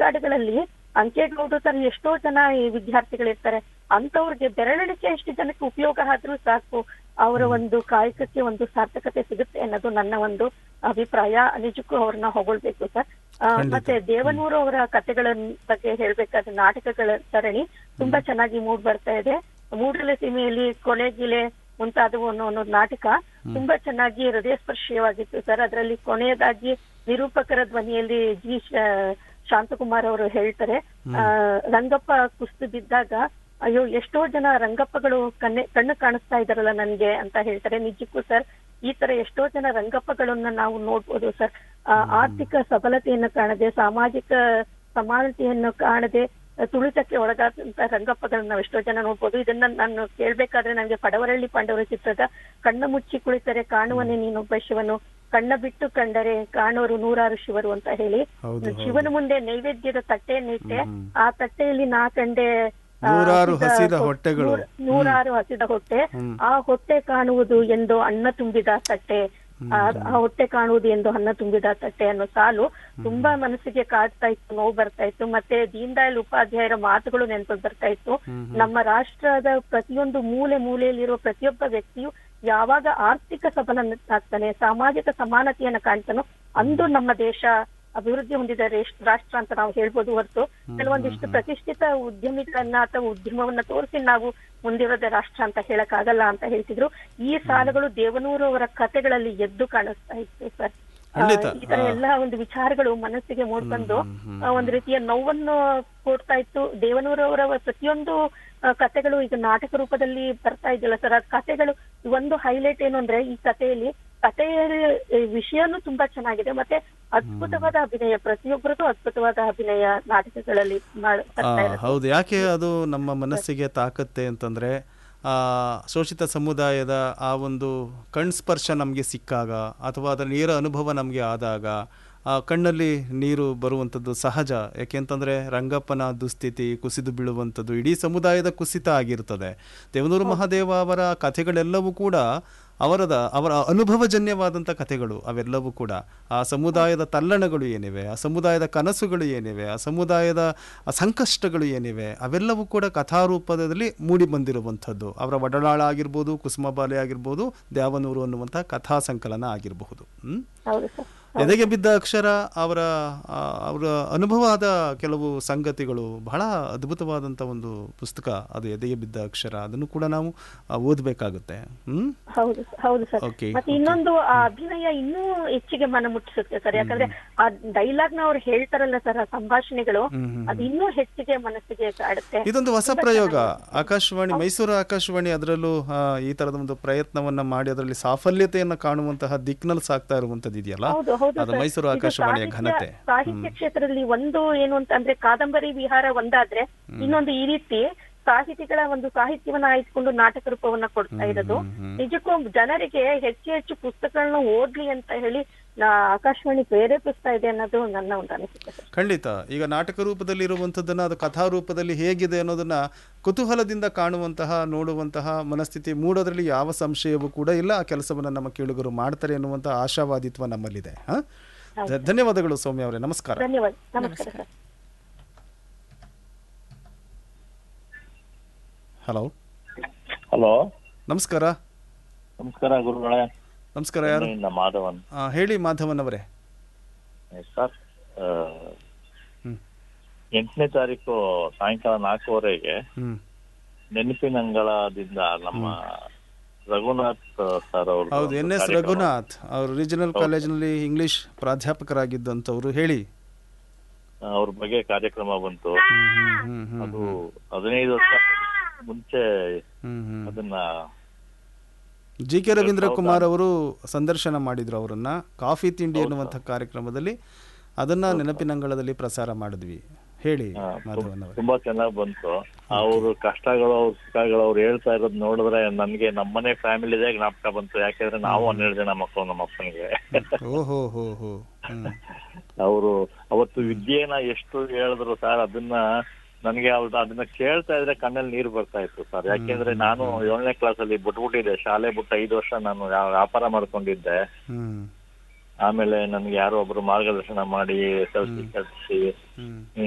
ಶಾಲೆಗಳಲ್ಲಿ ಅಂಕೇಗೌಡ ತರ ಎಷ್ಟೋ ಜನ ಈ ವಿದ್ಯಾರ್ಥಿಗಳಿರ್ತಾರೆ ಅಂತವ್ರಿಗೆ ಬೆರಳಿಕೆ ಎಷ್ಟು ಜನಕ್ಕೆ ಉಪಯೋಗ ಆದ್ರೂ ಸಾಕು ಅವರ ಒಂದು ಕಾಯಕಕ್ಕೆ ಒಂದು ಸಾರ್ಥಕತೆ ಸಿಗುತ್ತೆ ಅನ್ನೋದು ನನ್ನ ಒಂದು ಅಭಿಪ್ರಾಯ ನಿಜಕ್ಕೂ ಅವ್ರನ್ನ ಹೊಗಳ್ಬೇಕು ಸರ್ ಆ, ಖಂಡಿತ. ಮತ್ತೆ ದೇವನೂರು ಅವರ ಕಥೆಗಳ ಬಗ್ಗೆ ಹೇಳ್ಬೇಕಾದ್ರೆ ನಾಟಕಗಳ ಸರಣಿ ತುಂಬಾ ಚೆನ್ನಾಗಿ ಮೂಡ್ ಬರ್ತಾ ಇದೆ ಮೂಡಲ ಸೀಮೆಯಲ್ಲಿ ಕೊನೆಗಿಲೆ ಮುಂತಾದವು ಅನ್ನೋ ಒಂದು ನಾಟಕ ತುಂಬಾ ಚೆನ್ನಾಗಿ ಹೃದಯ ಸ್ಪರ್ಶೀಯವಾಗಿತ್ತು ಸರ್ ಅದರಲ್ಲಿ ಕೊನೆಯದಾಗಿ ನಿರೂಪಕರ ಧ್ವನಿಯಲ್ಲಿ ಜಿ ಶ- ಶಾಂತಕುಮಾರ್ ಅವರು ಹೇಳ್ತಾರೆ ಆ, ರಂಗಪ್ಪ ಕುಸ್ತು ಬಿದ್ದಾಗ ಅಯ್ಯೋ ಎಷ್ಟೋ ಜನ ರಂಗಪ್ಪಗಳು ಕಣ್ಣೆ ಕಣ್ಣು ಕಾಣಿಸ್ತಾ ಇದಾರಲ್ಲ ನನ್ಗೆ ಅಂತ ಹೇಳ್ತಾರೆ ನಿಜಕ್ಕೂ ಸರ್ ಈ ತರ ಎಷ್ಟೋ ಜನ ರಂಗಪ್ಪಗಳನ್ನ ನಾವು ನೋಡ್ಬೋದು ಸರ್ ಆ, ಆರ್ಥಿಕ ಸಬಲತೆಯನ್ನು ಕಾಣದೆ ಸಾಮಾಜಿಕ ಸಮಾನತೆಯನ್ನು ಕಾಣದೆ ಆ, ತುಳಿತಕ್ಕೆ ಒಳಗಾದಂತ ರಂಗಪ್ಪಗಳನ್ನ ನಾವು ಎಷ್ಟೋ ಜನ ನೋಡ್ಬೋದು ಇದನ್ನ ನಾನು ಕೇಳ್ಬೇಕಾದ್ರೆ ನನಗೆ ಪಡವರಳ್ಳಿ ಪಾಂಡವರ ಚಿತ್ರದ ಕಣ್ಣ ಮುಚ್ಚಿ ಕುಳಿತರೆ ಕಾಣುವನೇ ನೀನೊಬ್ಬ ಶಿವನು ಕಣ್ಣ ಬಿಟ್ಟು ಕಂಡರೆ ಕಾಣುವರು ನೂರಾರು ಶಿವರು ಅಂತ ಹೇಳಿ ಹೌದು, ಹೌದು. ಶಿವನ ಮುಂದೆ ನೈವೇದ್ಯದ ತಟ್ಟೆಯನ್ನಿಟ್ಟೆ ಹ್ಮ್. ಆ ತಟ್ಟೆಯಲ್ಲಿ ನಾ ಕಂಡೆ ಆ, ನೂರಾರು ಹಸಿದ ಹೊ- ಹೊಟ್ಟೆಗಳು. ನೂರ- ನೂರಾರು ಹಸಿದ ಹೊಟ್ಟೆ ಹ್ಮ್. ಆ ಹೊಟ್ಟೆ ಕಾಣುವುದು ಎಂದು ಅನ್ನ ತುಂಬಿದ ತಟ್ಟೆ ಆ ಆ ಹೊಟ್ಟೆ ಕಾಣುವುದು ಎಂದು ಅನ್ನ ತುಂಬಿದ ತಟ್ಟೆ ಅನ್ನೋ ಸಾಲು ತುಂಬಾ ಮನಸ್ಸಿಗೆ ಕಾಡ್ತಾ ಇತ್ತು ನೋವು ಬರ್ತಾ ಇತ್ತು ಮತ್ತೆ ದೀನ್ ದಯಾಳ್ ಉಪಾಧ್ಯಾಯರ ಮಾತುಗಳು ನೆನಪು ಬರ್ತಾ ಇತ್ತು ನಮ್ಮ ರಾಷ್ಟ್ರದ ಪ್ರತಿಯೊಂದು ಮೂಲೆ ಮೂಲೆಯಲ್ಲಿರುವ ಪ್ರತಿಯೊಬ್ಬ ವ್ಯಕ್ತಿಯು ಯಾವಾಗ ಆರ್ಥಿಕ ಸಬಲನಾಗ್ತಾನೆ ಸಾಮಾಜಿಕ ಸಮಾನತೆಯನ್ನ ಕಾಣ್ತಾನೋ ಅಂದು ನಮ್ಮ ದೇಶ ಅಭಿವೃದ್ಧಿ ಹೊಂದಿದ ರೇಷ್- ರಾಷ್ಟ್ರ ಅಂತ ನಾವು ಹೇಳ್ಬೋದು ಹೊರತು ಕೆಲವೊಂದಿಷ್ಟು ಪ್ರತಿಷ್ಠಿತ ಉದ್ಯಮಿಗಳನ್ನ ಅಥವಾ ಉದ್ಯಮವನ್ನ ತೋರಿಸಿ ನಾವು ಮುಂದಿರೋದ ರಾಷ್ಟ್ರ ಅಂತ ಹೇಳಕ್ ಆಗಲ್ಲ ಅಂತ ಹೇಳ್ತಿದ್ರು ಈ ಸಾಲುಗಳು ದೇವನೂರು ಅವರ ಕಥೆಗಳಲ್ಲಿ ಎದ್ದು ಕಾಣಿಸ್ತಾ ಇತ್ತು ಸರ್ ಆ, ಖಂಡಿತ. ಈ ತರ ಎಲ್ಲ ಒಂದು ವಿಚಾರಗಳು ಮನಸ್ಸಿಗೆ ಮೂಡ್ಬಂದು ಆ, ಒಂದು ರೀತಿಯ ನೋವನ್ನು ಕೊಡ್ತಾ ಇತ್ತು ದೇವನೂರವರ ಪ್ರತಿಯೊಂದು ಆ, ಕಥೆಗಳು ಈಗ ನಾಟಕ ರೂಪದಲ್ಲಿ ಬರ್ತಾ ಇದೆಯಲ್ಲ ಸರ್ ಆ ಕಥೆಗಳು ಒಂದು ಹೈಲೈಟ್ ಏನು ಅಂದ್ರೆ ಈ ಕಥೆಯಲ್ಲಿ ಕಥೆಯ ವಿಷಯನೂ ತುಂಬಾ ಚೆನ್ನಾಗಿದೆ ಮತ್ತೆ ಅದ್ಭುತವಾದ ಅಭಿನಯ ಪ್ರತಿಯೊಬ್ಬರದು ಅದ್ಭುತವಾದ ಅಭಿನಯ ನಾಟಕಗಳಲ್ಲಿ ಮಾಡ್- ಆ, ಬರ್ತಾ ಇರುತ್ತೆ. ಹೌದು ಯಾಕೆ ಅದು ನಮ್ಮ ಮನಸ್ಸಿಗೆ ತಾಕತ್ತೆ ಅಂತಂದರೆ ಶೋಷಿತ ಸಮುದಾಯದ ಆ ಒಂದು ಕಣ್ಸ್ಪರ್ಶ ನಮಗೆ ಸಿಕ್ಕಾಗ ಅಥವಾ ಅದರ ನೇರ ಅನುಭವ ನಮಗೆ ಆದಾಗ ಆ ಕಣ್ಣಲ್ಲಿ ನೀರು ಬರುವಂಥದ್ದು ಸಹಜ ಯಾಕೆಂತಂದರೆ ರಂಗಪ್ಪನ ದುಸ್ಥಿತಿ ಕುಸಿದು ಬೀಳುವಂಥದ್ದು ಇಡೀ ಸಮುದಾಯದ ಕುಸಿತ ಆಗಿರ್ತದೆ ದೇವನೂರು ಮಹಾದೇವ ಅವರ ಕಥೆಗಳೆಲ್ಲವೂ ಕೂಡ ಅವರದ ಅವರ ಅನುಭವಜನ್ಯವಾದಂಥ ಕಥೆಗಳು ಅವೆಲ್ಲವೂ ಕೂಡ ಆ ಸಮುದಾಯದ ತಲ್ಲಣಗಳು ಏನಿವೆ ಆ ಸಮುದಾಯದ ಕನಸುಗಳು ಏನಿವೆ ಆ ಸಮುದಾಯದ ಆ ಸಂಕಷ್ಟಗಳು ಏನಿವೆ ಅವೆಲ್ಲವೂ ಕೂಡ ಕಥಾರೂಪದಲ್ಲಿ ಮೂಡಿ ಬಂದಿರುವಂಥದ್ದು ಅವರ ಒಡಲಾಳ ಆಗಿರ್ಬೋದು ಕುಸುಮಬಾಲೆ ಆಗಿರ್ಬೋದು ದ್ಯಾವನೂರು ಅನ್ನುವಂಥ ಕಥಾ ಸಂಕಲನ ಆಗಿರಬಹುದು ಹ್ಮ್? ಹೌದು ಸರ್ ಎದೆಗೆ ಬಿದ್ದ ಅಕ್ಷರ ಅವರ ಆ, ಅವರ ಅನುಭವ ಆದ ಕೆಲವು ಸಂಗತಿಗಳು ಬಹಳ ಅದ್ಭುತವಾದಂಥ ಒಂದು ಪುಸ್ತಕ ಅದು ಎದೆಗೆ ಬಿದ್ದ ಅಕ್ಷರ ಅದನ್ನು ಕೂಡ ನಾವು ಆ, ಓದಬೇಕಾಗುತ್ತೆ ಹ್ಮ್ ಹೌದು ಹೌದು ಸರ್ Okay, ಮತ್ತೆ ಇನ್ನೊಂದು ಆ ಅಭಿನಯ ಇನ್ನೂ ಹೆಚ್ಚಿಗೆ ಮನ ಮುಟ್ಟಿಸುತ್ತೆ ಸರ್ ಯಾಕಂದ್ರೆ ಆ ಡೈಲಾಗ್ ನ ಅವ್ರು ಹೇಳ್ತಾರಲ್ಲ ಸರ್ ಆ ಸಂಭಾಷಣೆಗಳು ಹ್ಮ್, ಹ್ಮ್, ಅದು ಇನ್ನೂ ಹೆಚ್ಚಿಗೆ ಮನಸ್ಸಿಗೆ ಕಾಡುತ್ತೆ ಇದೊಂದು ಹೊಸ ಪ್ರಯೋಗ ಆಕಾಶವಾಣಿ ಮೈಸೂರು ಆಕಾಶವಾಣಿ ಅದರಲ್ಲೂ ಆ, ಈ ತರದ ಒಂದು ಪ್ರಯತ್ನವನ್ನ ಮಾಡಿ ಅದರಲ್ಲಿ ಸಾಫಲ್ಯತೆಯನ್ನ ಕಾಣುವಂತಹ ದಿಕ್ಕಿನಲ್ಲಿ ಸಾಗ್ತಾ ಇರುವಂತದ್ದು ಇದೆಯಲ್ಲ ಹೌದು ಹೌದು ಅದು ಸರ್. ಮೈಸೂರು ಈಗ ಆಕಾಶವಾಣಿಯ ಸಾಹಿತ್ಯ- ಘನತೆ ಸಾಹಿತ್ಯ ಕ್ಷೇತ್ರದಲ್ಲಿ ಒಂದು ಏನು ಅಂತ ಅಂದ್ರೆ ಕಾದಂಬರಿ ವಿಹಾರ ಒಂದಾದ್ರೆ ಇನ್ನೊಂದು ಈ ರೀತಿ ಸಾಹಿತಿಗಳ ಒಂದು ಸಾಹಿತ್ಯವನ್ನ ಆಯ್ದುಕೊಂಡು ನಾಟಕ ರೂಪವನ್ನ ಕೊಡ್ತಾ ಇರೋದು ನಿಜಕ್ಕೂ ಜನರಿಗೆ ಹೆಚ್ಚು ಹೆಚ್ಚು ಪುಸ್ತಕಗಳನ್ನ ಓದ್ಲಿ ಅಂತ ಹೇಳಿ ನಾ- ಆಕಾಶವಾಣಿ ಪ್ರೇರೇಪಿಸ್ತಾ ಇದೆ ಅನ್ನೋದು ನನ್ನ ಒಂದು ಅನಿಸಿಕೆ ಸರ್. ಖಂಡಿತ ಈಗ ನಾಟಕ ರೂಪದಲ್ಲಿ ಇರುವಂಥದ್ದನ್ನ ಅದು ಕಥಾ ರೂಪದಲ್ಲಿ ಹೇಗಿದೆ ಅನ್ನೋದನ್ನ ಕುತೂಹಲದಿಂದ ಕಾಣುವಂತಹ ನೋಡುವಂತಹ ಮನಸ್ಥಿತಿ ಮೂಡೋದ್ರಲ್ಲಿ ಯಾವ ಸಂಶಯವೂ ಕೂಡ ಇಲ್ಲ ಆ ಕೆಲಸವನ್ನ ನಮ್ಮ ಕೇಳುಗರು ಮಾಡ್ತಾರೆ ಅನ್ನುವಂಥ ಆಶಾವಾದಿತ್ವ ನಮ್ಮಲ್ಲಿದೆ ಹಾ ಧ- ಧನ್ಯವಾದಗಳು ಸೌಮ್ಯ ಅವರೇ ನಮಸ್ಕಾರ ಧನ್ಯವಾದ ನಮಸ್ಕಾರ ಸರ್ ಹಲೋ ಹಲೋ ನಮಸ್ಕಾರ ನಮಸ್ಕಾರ ಗುರುಗಳೇ ನಮಸ್ಕಾರ ಯಾರು ಇಂದ ಮಾಧವನ್ ಆ, ಹೇಳಿ ಮಾಧವನ್ ಅವರೇ ಸರ್ ಆ, ಹ್ಮ್. ಎಂಟನೇ ತಾರೀಕು ಸಾಯಂಕಾಲ ನಾಲ್ಕೂವರೆಗೆ ಹ್ಮ್ ನೆನಪಿನಂಗಳದಿಂದ ನಮ್ಮ ರಘುನಾಥ್ ಸರ್ ಅವರು ಹೌದು ಎನ್ ಎಸ್ ರಘುನಾಥ್ ಅವರು ರೀಜನಲ್ ಕಾಲೇಜಿನಲ್ಲಿ ಇಂಗ್ಲಿಷ್ ಪ್ರಾಧ್ಯಾಪಕರಾಗಿದ್ದಂಥವ್ರು ಹೇಳಿ ಅವ್ರ ಬಗ್ಗೆ ಕಾರ್ಯಕ್ರಮ ಬಂತು ಹ್ಮ್ ಹ್ಮ್ ಹ್ಮ್ ಅದು ಹದಿನೈದು ವರ್ಷ ಮುಂಚೆ ಹ್ಮ್ ಹ್ಮ್ ಅದನ್ನ ಜಿ ಕೆ ರವೀಂದ್ರ ಕುಮಾರ್ ಅವರು ಸಂದರ್ಶನ ಮಾಡಿದ್ರು ಅವರನ್ನ ಕಾಫಿ ತಿಂಡಿ ಎನ್ನುವಂಥ ಕಾರ್ಯಕ್ರಮದಲ್ಲಿ ಅದನ್ನ ನೆನಪಿನಂಗಳದಲ್ಲಿ ಪ್ರಸಾರ ಮಾಡಿದ್ವಿ ಹೇಳಿ ಮಾಧವನ್ ಅವರೇ ತುಂಬಾ ಚೆನ್ನಾಗ್ ಬಂತು ಅವ್ರ ಕಷ್ಟಗಳು ಅವ್ರ ಸುಖಗಳು ಅವ್ರು ಹೇಳ್ತಾ ಇರೋದ್ ನೋಡಿದ್ರೆ ನನ್ಗೆ ನಮ್ಮನೆ ಫ್ಯಾಮಿಲಿದೇ ಜ್ಞಾಪಕ ಬಂತು ಯಾಕೆಂದ್ರೆ ನಾವು ಹನ್ನೆರಡು ಜನ ಮಕ್ಕಳು ನಮ್ಮ ಅಪ್ಪನಿಗೆ ಓಹೋ ಹೋ ಹೋ ಹ್ಮ್ ಅವರು ಅವತ್ತು ವಿದ್ಯೆನ ಎಷ್ಟು ಹೇಳಿದ್ರು ಸರ್ ಅದನ್ನ ನನಗೆ ಅವ್ರು ಅದನ್ನ ಕೇಳ್ತಾ ಇದ್ರೆ ಕಣ್ಣಲ್ಲಿ ನೀರು ಬರ್ತಾ ಇತ್ತು ಸರ್ ಯಾಕೆಂದ್ರೆ ನಾನು ಏಳನೇ ಕ್ಲಾಸ್ ಅಲ್ಲಿ ಬಿಟ್ಬಿಟ್ಟಿದ್ದೆ ಶಾಲೆ ಬಿಟ್ಟು ಐದು ವರ್ಷ ನಾನು ವ್ಯಾ- ವ್ಯಾಪಾರ ಮಾಡ್ಕೊಂಡಿದ್ದೆ ಹ್ಮ್ ಆಮೇಲೆ ನನ್ಗೆ ಯಾರೋ ಒಬ್ರು ಮಾರ್ಗದರ್ಶನ ಮಾಡಿ ಎಸ್ ಎಲ್ ಸಿ ಕಲಿಸಿ ಹ್ಮ್